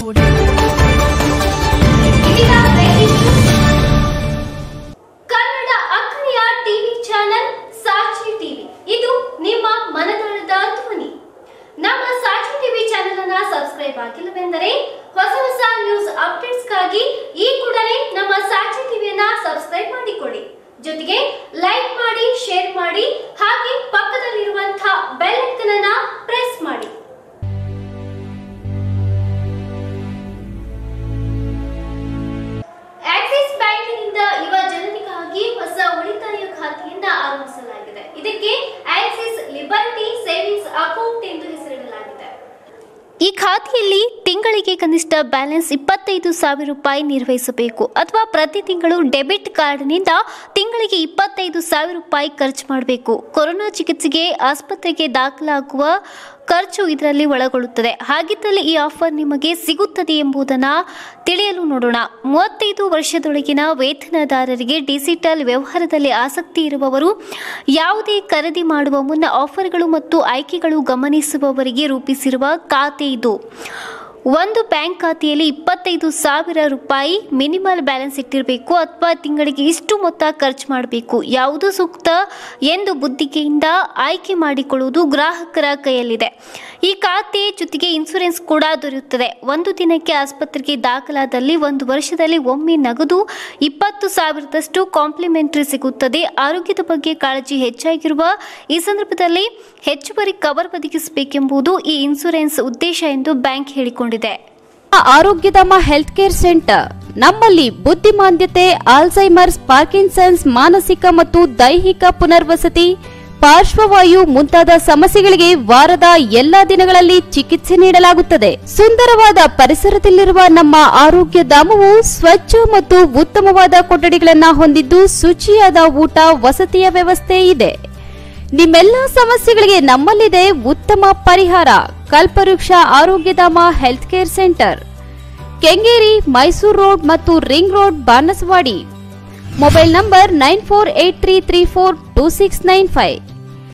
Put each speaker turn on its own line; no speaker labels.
ನೋಡಿ
ಇದೀಗ breaking news. Kannada ಅಕ್ಕರೆಯ ಟಿವಿ ಚಾನೆಲ್ ಸಾಕ್ಷಿ ಟಿವಿ ಇದು ನಿಮ್ಮ ಮನದಾಳದ ಧ್ವನಿ ನಮ್ಮ ಸಾಕ್ಷಿ ಟಿವಿ ಚಾನೆಲ್ ಅನ್ನ ಸಬ್ಸ್ಕ್ರೈಬ್ ಆಗಿಲ್ಲವೆಂದರೆ ಹೊಸ ಹೊಸ ನ್ಯೂಸ್ ಅಪ್ಡೇಟ್ಸ್ಗಾಗಿ ಈ ಕೂಡಲೇ ನಮ್ಮ ಸಾಕ್ಷಿ ಟಿವಿಯನ್ನ ಸಬ್ಸ್ಕ್ರೈಬ್ ಮಾಡಿಕೊಳ್ಳಿ ಜೊತೆಗೆ ಲೈಕ್ ಮಾಡಿ ಶೇರ್ ಮಾಡಿ ಹಾಗೆ ಪಕ್ಕದಲ್ಲಿರುವಂತಹ ಬೆಲ್ ಐಕನ್ ಅನ್ನ ಪ್ರೆಸ್ ಮಾಡಿ ಆಕ್ಸಿಸ್ ಬ್ಯಾಂಕಿನಿಂದ ಯುವ ಜನರಿಗಾಗಿ ಹೊಸ ಉಳಿತಾಯ ಖಾತೆಯನ್ನ ಆರಂಭಿಸಲಾಗಿದೆ ಇದಕ್ಕೆ ಆಕ್ಸಿಸ್ ಲಿಬರ್ಟಿ ಸೇವಿಂಗ್ಸ್ ಅಕೌಂಟ್ ಎಂದು ಹೆಸರಿಡಲಾಗಿದೆ ಈ ಖಾತೆಯಲ್ಲಿ ತಿಂಗಳಿಗೆ ಕನಿಷ್ಠ ಬ್ಯಾಲೆನ್ಸ್ ಇಪ್ಪತ್ತೈದು ಸಾವಿರ ರೂಪಾಯಿ ನಿರ್ವಹಿಸಬೇಕು ಅಥವಾ ಪ್ರತಿ ತಿಂಗಳು ಡೆಬಿಟ್ ಕಾರ್ಡ್ನಿಂದ ತಿಂಗಳಿಗೆ ಇಪ್ಪತ್ತೈದು ಸಾವಿರ ರೂಪಾಯಿ ಖರ್ಚು ಮಾಡಬೇಕು ಕೊರೋನಾ ಚಿಕಿತ್ಸೆಗೆ ಆಸ್ಪತ್ರೆಗೆ ದಾಖಲಾಗುವ ಖರ್ಚು ಇದರಲ್ಲಿ ಒಳಗೊಳ್ಳುತ್ತದೆ ಹಾಗಿದ್ದಲ್ಲಿ ಈ ಆಫರ್ ನಿಮಗೆ ಸಿಗುತ್ತದೆ ಎಂಬುದನ್ನು ತಿಳಿಯಲು ನೋಡೋಣ ಮೂವತ್ತೈದು ವರ್ಷದೊಳಗಿನ ವೇತನದಾರರಿಗೆ ಡಿಜಿಟಲ್ ವ್ಯವಹಾರದಲ್ಲಿ ಆಸಕ್ತಿ ಇರುವವರು ಯಾವುದೇ ಖರೀದಿ ಮಾಡುವ ಮುನ್ನ ಆಫರ್ಗಳು ಮತ್ತು ಆಯ್ಕೆಗಳು ಗಮನಿಸುವವರಿಗೆ ರೂಪಿಸಿರುವ ಖಾತೆ ಇದು ಒಂದು ಬ್ಯಾಂಕ್ ಖಾತೆಯಲ್ಲಿ ಇಪ್ಪತ್ತೈದು ಸಾವಿರ ರೂಪಾಯಿ ಮಿನಿಮಲ್ ಬ್ಯಾಲೆನ್ಸ್ ಇಟ್ಟಿರಬೇಕು ಅಥವಾ ತಿಂಗಳಿಗೆ ಇಷ್ಟು ಮೊತ್ತ ಖರ್ಚು ಮಾಡಬೇಕು ಯಾವುದು ಸೂಕ್ತ ಎಂದು ಬುದ್ಧಿಗೆಯಿಂದ ಆಯ್ಕೆ ಮಾಡಿಕೊಳ್ಳುವುದು ಗ್ರಾಹಕರ ಕೈಯಲ್ಲಿದೆ ಈ ಖಾತೆ ಜೊತೆಗೆ ಇನ್ಸೂರೆನ್ಸ್ ಕೂಡ ದೊರೆಯುತ್ತದೆ ಒಂದು ದಿನಕ್ಕೆ ಆಸ್ಪತ್ರೆಗೆ ದಾಖಲಾದಲ್ಲಿ ಒಂದು ವರ್ಷದಲ್ಲಿ ಒಮ್ಮೆ ನಗದು ಇಪ್ಪತ್ತು ಸಾವಿರದಷ್ಟು ಕಾಂಪ್ಲಿಮೆಂಟರಿ ಸಿಗುತ್ತದೆ ಆರೋಗ್ಯದ ಬಗ್ಗೆ ಕಾಳಜಿ ಹೆಚ್ಚಾಗಿರುವ ಈ ಸಂದರ್ಭದಲ್ಲಿ ಹೆಚ್ಚುವರಿ ಕವರ್ ಒದಗಿಸಬೇಕೆಂಬುದು ಈ ಇನ್ಸೂರೆನ್ಸ್ ಉದ್ದೇಶ ಎಂದು ಬ್ಯಾಂಕ್ ಹೇಳಿಕೊಂಡಿದೆ
ಆರೋಗ್ಯಧಾಮ ಹೆಲ್ತ್ ಕೇರ್ ಸೆಂಟರ್ ನಮ್ಮಲ್ಲಿ ಬುದ್ಧಿಮಾಂದ್ಯತೆ ಆಲ್ಝೈಮರ್ಸ್ ಪಾರ್ಕಿನ್ಸನ್ಸ್ ಮಾನಸಿಕ ಮತ್ತು ದೈಹಿಕ ಪುನರ್ವಸತಿ ಪಾರ್ಶ್ವವಾಯು ಮುಂತಾದ ಸಮಸ್ಯೆಗಳಿಗೆ ವಾರದ ಎಲ್ಲಾ ದಿನಗಳಲ್ಲಿ ಚಿಕಿತ್ಸೆ ನೀಡಲಾಗುತ್ತದೆ ಸುಂದರವಾದ ಪರಿಸರದಲ್ಲಿರುವ ನಮ್ಮ ಆರೋಗ್ಯ ಧಾಮವು ಸ್ವಚ್ಛ ಮತ್ತು ಉತ್ತಮವಾದ ಕೊಠಡಿಗಳನ್ನ ಹೊಂದಿದ್ದು ಶುಚಿಯಾದ ಊಟ ವಸತಿಯ ವ್ಯವಸ್ಥೆ ಇದೆ ನಿಮ್ಮೆಲ್ಲ ಸಮಸ್ಯೆಗಳಿಗೆ ನಮ್ಮಲ್ಲಿದೆ ಉತ್ತಮ ಪರಿಹಾರ Kalpavriksha Arogyadhama health care centre Kengeri Mysuru road ಮತ್ತು ring road Banaswadi mobile number nine four eight three three four two six nine five